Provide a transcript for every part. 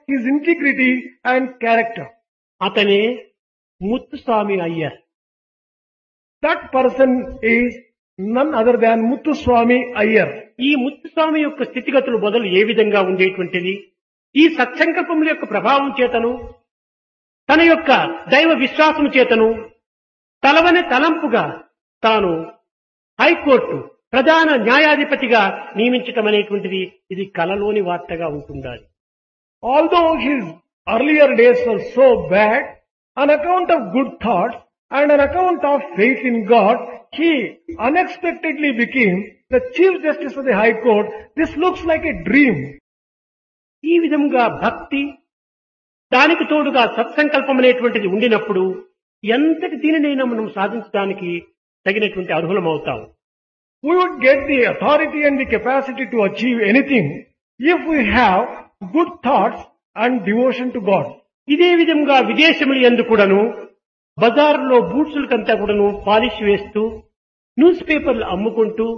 his integrity and character. అతనే Muthuswami Iyer That person is none other than Muthuswami Iyer. ఈ ముత్తుస్వామి యొక్క స్థితిగతులు మొదలు ఏ విధంగా ఉండేటువంటిది ఈ సత్సంకల్పముల యొక్క ప్రభావం చేతను తన యొక్క దైవ విశ్వాసము చేతను తలవని తలంపుగా తాను హైకోర్టు ప్రధాన న్యాయాధిపతిగా నియమించటం అనేటువంటిది ఇది కలలోని వార్తగా ఉంటుండాలి Although his earlier days were so bad, on account of good thoughts and on account of faith in God, he unexpectedly became the Chief Justice of the High Court. This looks like a dream. ఈ విధంగా భక్తి దానికి తోడుగా సత్సంకల్పం అనేటువంటిది ఉండినప్పుడు ఎంతటి దీనినైనా మనం సాధించడానికి తగినటువంటి అర్హులమవుతాం We would get the authority and the capacity to achieve anything if we have good thoughts and devotion to God. ఇదే విధంగా విదేశములు ఎందు కూడాను బజారులో బూట్సులకంతా కూడాను పాలిష్ వేస్తూ న్యూస్ పేపర్లు అమ్ముకుంటూ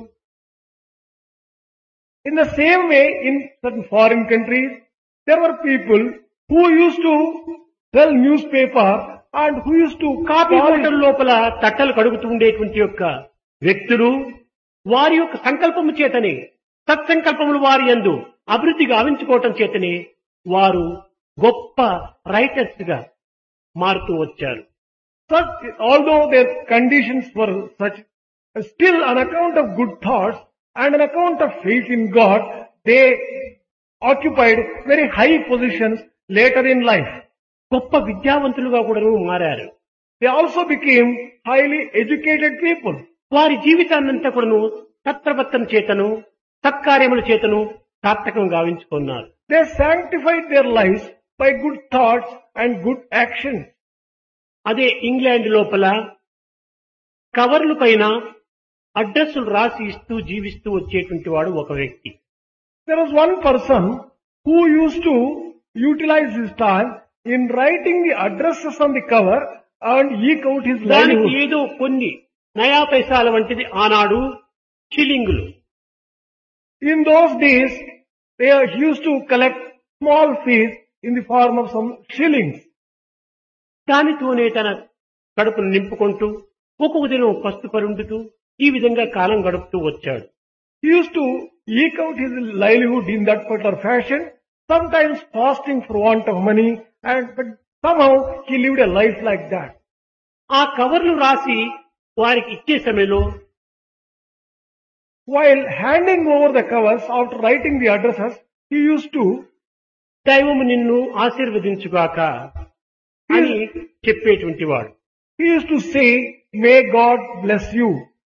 In the same way, in certain foreign countries, there were people who used to sell newspaper and who used to coffee polish hotel లోపల తట్టలు కడుగుతూ ఉండేటువంటి యొక్క వ్యక్తులు వారి యొక్క సంకల్పము చేతనే సత్సంకల్పములు వారి యందు అభివృద్ధి గావించుకోవటం చేతనే వారు గొప్ప రైటర్స్ గా మారుతూ వచ్చారు such, although their conditions were such, still on account of good thoughts and on account of faith in God, they occupied very high positions later in life. గొప్ప విద్యావంతులుగా కూడాను మారారు They also became highly educated people. వారి జీవితాన్నంతా కూడాను తత్ప్రవర్తన చేతను సత్కార్యముల చేతను సార్థకం గావించుకున్నారు They sanctified their lives by good thoughts and good actions. అదే ఇంగ్లాండ్ లోపల కవర్ల పైన అడ్రస్సులు రాసి ఇస్తూ జీవిస్తూ వచ్చేటువంటి వాడు ఒక వ్యక్తి There was one person who used to utilize his time in writing the addresses on the cover and eke out his దానికి livelihood. ఏదో కొన్ని నయా పైసాల వంటిది ఆనాడు షిలింగులు In those days, they used to collect small fees in the form of some shillings. దానితోనే తన కడుపును నింపుకుంటూ ఒక్కొక్క దినం పస్తు పరుండుతూ ఈ విధంగా కాలం గడుపుతూ వచ్చాడు He used to eke out his livelihood in that particular fashion, sometimes fasting for want of money, and but somehow he lived a life like that. ఆ కవర్లు రాసి వారికి ఇచ్చే సమయంలో While handing over the covers after writing the addresses, he used to దైవము నిన్ను ఆశీర్వదించుగాక అని చెప్పేటువంటి వాడు he used to say, "May God bless you."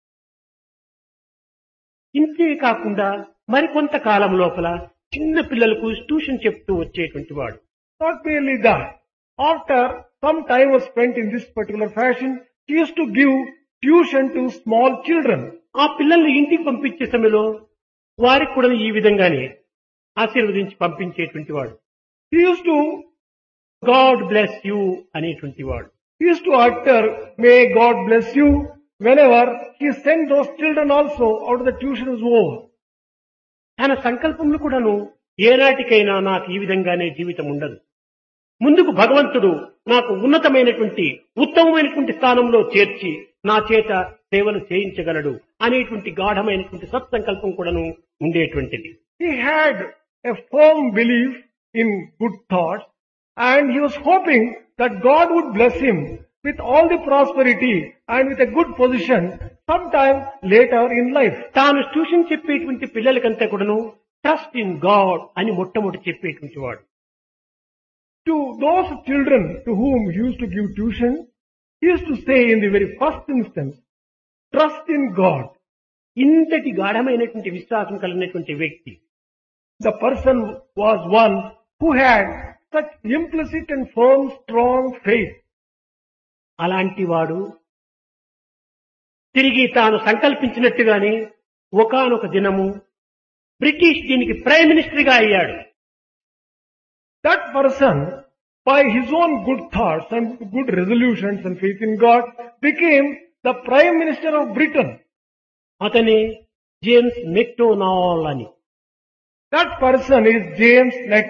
ఇంతే కాకుండా మరికొంత కాలం లోపల చిన్న పిల్లలకు ట్యూషన్ చెప్తూ వచ్చేటువంటి వాడు Not merely that. After some time was spent in this particular fashion, he used to give tuition to small children. ఆ పిల్లల్ని ఇంటికి పంపించే సమయంలో వారికి కూడా ఈ విధంగానే ఆశీర్వదించి పంపించేటువంటి వాడు He used to God bless you అనేటువంటి వాడు he used to utter, "May God bless you." Whenever he sent those children also out of the tuition was over. తన సంకల్పములు కూడాను ఏనాటికైనా నాకు ఈ విధంగానే జీవితం ఉండదు ముందుకు భగవంతుడు నాకు ఉన్నతమైనటువంటి ఉత్తమమైనటువంటి స్థానంలో చేర్చి నా చేత సేవలు చేయించగలడు అనేటువంటి గాఢమైనటువంటి సత్సంకల్పం కూడాను ఉండేటువంటిది He had a firm belief in good thoughts and he was hoping that God would bless him with all the prosperity and with a good position sometime later in life. తాను ట్యూషన్ చెప్పేటువంటి పిల్లలకంతా కూడాను trust in God అని మొట్టమొదటి చెప్పేటువంటి వాడు To those children to whom he used to give tuition, he used to say in the very first instance, trust in God. ఇంతటి గాఢమైనటువంటి విశ్వాసం కలిగినటువంటి వ్యక్తి The person was one who had such implicit and firm, strong faith. అలాంటి వాడు తిరిగి తాను సంకల్పించినట్టుగానే ఒకానొక దినము బ్రిటిష్ దీనికి ప్రైమ్ మినిస్టర్ గా అయ్యాడు That person, by his own good thoughts and good resolutions and faith in God, became the Prime Minister of Britain. అతనే జేమ్స్ మెక్డోనాల్ అని That person is James